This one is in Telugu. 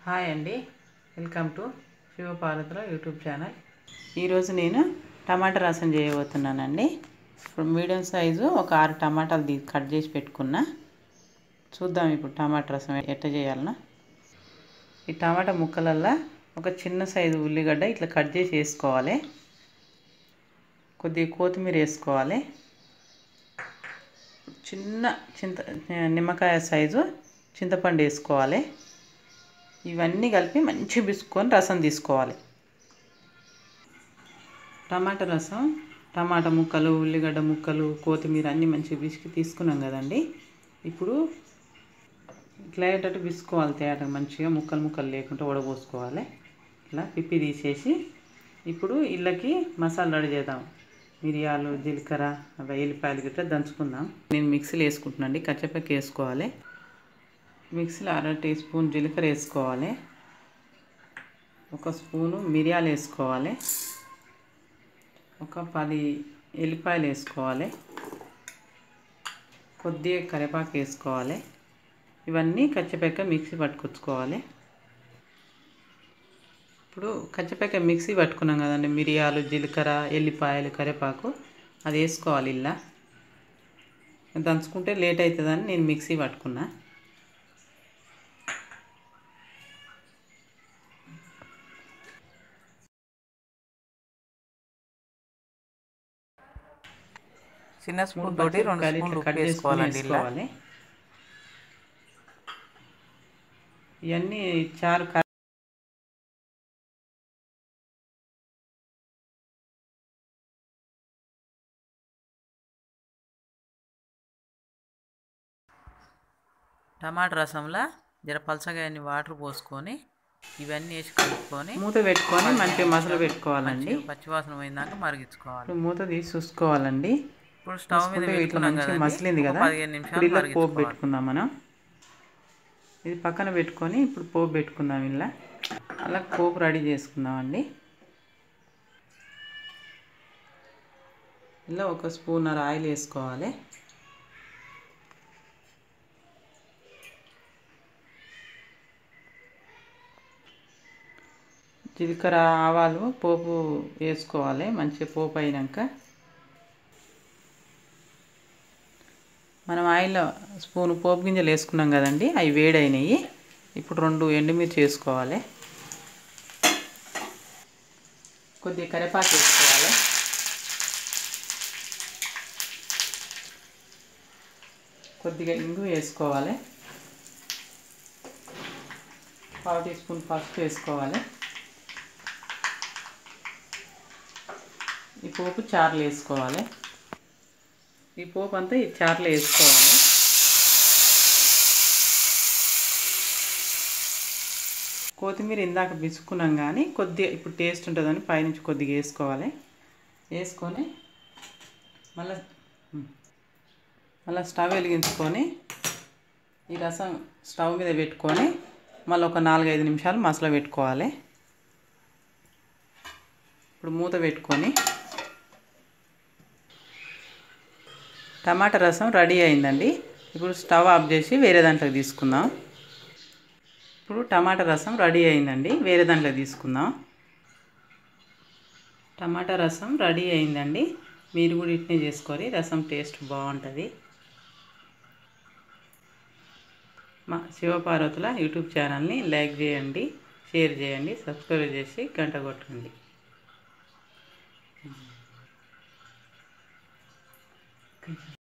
హాయ్ అండి వెల్కమ్ టు శివపార్వతుల యూట్యూబ్ ఛానల్ ఈరోజు నేను టమాటా రసం చేయబోతున్నానండి ఇప్పుడు మీడియం సైజు ఒక ఆరు టమాటాలు తీ కట్ చేసి పెట్టుకున్నా చూద్దాం ఇప్పుడు టమాటా రసం ఎట్లా చేయాలన్నా ఈ టమాటా ముక్కలల్లో ఒక చిన్న సైజు ఉల్లిగడ్డ ఇట్లా కట్ చేసి వేసుకోవాలి కొద్దిగా కొత్తిమీర వేసుకోవాలి చిన్న చింత నిమ్మకాయ సైజు చింతపండు వేసుకోవాలి ఇవన్నీ కలిపి మంచిగా పిసుకొని రసం తీసుకోవాలి టమాటా రసం టమాటా ముక్కలు ఉల్లిగడ్డ ముక్కలు కొత్తిమీర అన్నీ మంచిగా పిసికి తీసుకున్నాం కదండి ఇప్పుడు ఇట్లా అయ్యేటట్టు పిసుకోవాలి తేట మంచిగా ముక్కలు ముక్కలు లేకుండా ఉడబోసుకోవాలి ఇట్లా పిప్పి తీసేసి ఇప్పుడు ఇళ్ళకి మసాలా రెడీ చేద్దాం మిరియాలు జీలకర్ర అవి ఎల్లిపాయలు గిట్లా దంచుకుందాం నేను మిక్సీలో వేసుకుంటున్నాండి కచ్చపక్క వేసుకోవాలి మిక్సీలో అర టీ స్పూన్ జీలకర్ర వేసుకోవాలి ఒక స్పూను మిరియాలు వేసుకోవాలి ఒక పది ఎల్లిపాయలు వేసుకోవాలి కొద్దిగా కరివేపాకు వేసుకోవాలి ఇవన్నీ కచ్చపెక్క మిక్సీ పట్టుకొచ్చుకోవాలి ఇప్పుడు కచ్చపెక్క మిక్సీ పట్టుకున్నాం కదండి మిరియాలు జీలకర్ర ఎల్లిపాయలు కరివేపాకు అది వేసుకోవాలి ఇలా దంచుకుంటే లేట్ అవుతుందని నేను మిక్సీ పట్టుకున్నా చిన్న స్పూన్ తోటి రెండు స్పూన్లు ఉప్పు వేసుకోవాలండి ఇలా వేసుకోవాలి ఇవన్నీ చారు క- టమాటా రసంలో జర పలసగా అన్ని వాటర్ పోసుకొని ఇవన్నీ వేసి కలుపుకొని మూత పెట్టుకొని మంచిగా మసాలా పెట్టుకోవాలండి మంచిగా పచ్చివాసన పోయిందాక మరిగించుకోవాలి ఇప్పుడు మూత తీసి చూసుకోవాలండి ఇప్పుడు స్టవ్ మీద చూసుకుంటే ఇట్లా పెట్టుకున్నాం మంచిగా కదండి, మసిలింది ఒక కదా పదిహేను ఇప్పుడు నిమిషాలు ఇలా పోపు మరిగించుకోవాలి పెట్టుకుందాం మనం ఇది పక్కన పెట్టుకొని ఇప్పుడు పోపు పెట్టుకుందాం ఇలా అలా పోపు రెడీ చేసుకుందామండి ఇలా ఒక స్పూన్ ఆయిల్ వేసుకోవాలి జీలకర్ర ఆవాలు పోపు వేసుకోవాలి మంచిగా పోపు అయినాక మనం ఆయిల్లో స్పూన్ పోపు గింజలు వేసుకున్నాం కదండి అవి వేడైనవి ఇప్పుడు రెండు ఎండుమిర్చి వేసుకోవాలి కొద్దిగా కరివేపాకు వేసుకోవాలి కొద్దిగా ఇంగు వేసుకోవాలి పావు టీ స్పూన్ పసుపు వేసుకోవాలి ఈ పోపు చారులు వేసుకోవాలి ఈ పోపు అంతా ఈ చారులో వేసుకోవాలి కొత్తిమీర ఇందాక పిసుకున్నాం కానీ కొద్దిగా ఇప్పుడు టేస్ట్ ఉంటుందని పైనుంచి కొద్దిగా వేసుకోవాలి వేసుకొని మళ్ళీ మళ్ళీ స్టవ్ వెలిగించుకొని ఈ రసం స్టవ్ మీద పెట్టుకొని మళ్ళీ ఒక నాలుగైదు నిమిషాలు మసాలా పెట్టుకోవాలి ఇప్పుడు మూత పెట్టుకొని టమాటా రసం రెడీ అయిందండి ఇప్పుడు స్టవ్ ఆఫ్ చేసి వేరే దాంట్లోకి తీసుకుందాం ఇప్పుడు టమాటా రసం రెడీ అయిందండి వేరే దాంట్లోకి తీసుకుందాం టమాటా రసం రెడీ అయిందండి మీరు కూడా ఇట్నే చేసుకోరి రసం టేస్ట్ బాగుంటుంది మా శివపార్వతుల యూట్యూబ్ ఛానల్ని లైక్ చేయండి షేర్ చేయండి సబ్స్క్రైబ్ చేసి గంట కొట్టండి